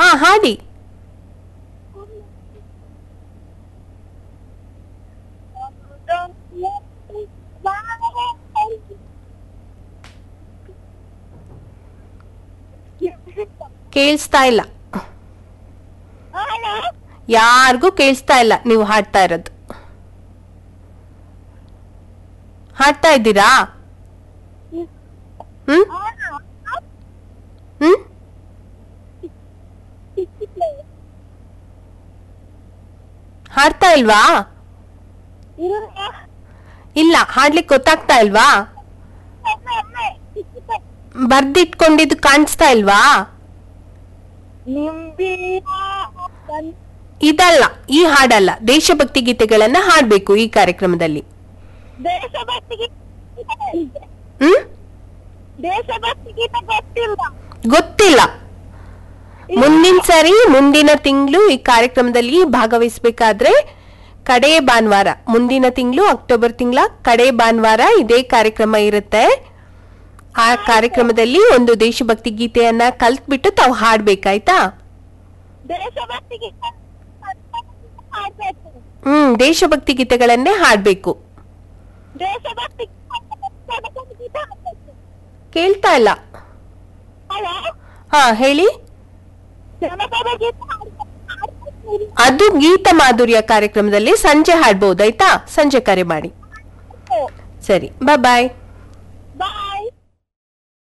ಹಾ ಹಾಡಿ ಕೇಳಿಸ್ತಾ ಇಲ್ಲ ಯಾರಿಗೂ ಕೇಳಿಸ್ತಾ ಇಲ್ಲ ನೀವು ಹಾಡ್ತಾ ಇರೋದು ಹಾಡ್ತಾ ಇದ್ದೀರಾ ಹ್ಮ್ ಹ್ಮ್ ಹಾಡ್ತಾ ಇಲ್ವಾ ಇಲ್ಲ ಹಾಡ್ಲಿಕ್ಕೆ ಗೊತ್ತಾಗ್ತಾ ಇಲ್ವಾ ಬರ್ದಿಟ್ಕೊಂಡಿದ್ದು ಕಾಣಿಸ್ತಾ ಇಲ್ವಾ ಇದಲ್ಲ ಈ ಹಾಡಲ್ಲ ದೇಶಭಕ್ತಿ ಗೀತೆಗಳನ್ನ ಹಾಡ್ಬೇಕು ಈ ಕಾರ್ಯಕ್ರಮದಲ್ಲಿ ದೇಶಭಕ್ತಿ ಗೀತೆ ಹ್ಮ್ ದೇಶಭಕ್ತಿ ಗೀತೆ ಗೊತ್ತಿಲ್ಲ ಗೊತ್ತಿಲ್ಲ ಮುಂದಿನ ಸರಿ ಮುಂದಿನ ತಿಂಗಳು ಈ ಕಾರ್ಯಕ್ರಮದಲ್ಲಿ ಭಾಗವಹಿಸಬೇಕಾದ್ರೆ ಕಡೆ ಭಾನುವಾರ ಮುಂದಿನ ತಿಂಗಳು ಅಕ್ಟೋಬರ್ ತಿಂಗಳ ಕಡೆ ಭಾನುವಾರ ಇದೇ ಕಾರ್ಯಕ್ರಮ ಇರುತ್ತೆ ಆ ಕಾರ್ಯಕ್ರಮದಲ್ಲಿ ಒಂದು ದೇಶಭಕ್ತಿ ಗೀತೆಯನ್ನ ಕಲ್ತ್ಬಿಟ್ಟು ತಾವು ಹಾಡ್ಬೇಕಾಯ್ತಾ ದೇಶಭಕ್ತಿ ಗೀತೆ ಹಾಡ್ಬೇಕು ಹ್ಮ್ ದೇಶಭಕ್ತಿ ಗೀತೆಗಳನ್ನೇ ಹಾಡ್ಬೇಕು ದೇಶಭಕ್ತಿ ದೇಶಭಕ್ತಿ ಗೀತೆ ಹಾಡ್ಬೇಕು ಕೇಳ್ತಾ ಇಲ್ಲ ಹಲೋ ಹಾ ಹೇಳಿ ಜನಪದ ಗೀತೆ ಹಾಡ್ಬೇಕು ಹಾಡ್ಬೇಕು. ಅದು ಗೀತ ಮಾಧುರ್ಯ ಕಾರ್ಯಕ್ರಮದಲ್ಲಿ ಸಂಜೆ ಹಾಡ್ಬೋದಾಯ್ತಾ ಸಂಜೆ ಕರೆ ಮಾಡಿ ಸರಿ ಬಾಯ್ ಬಾಯ್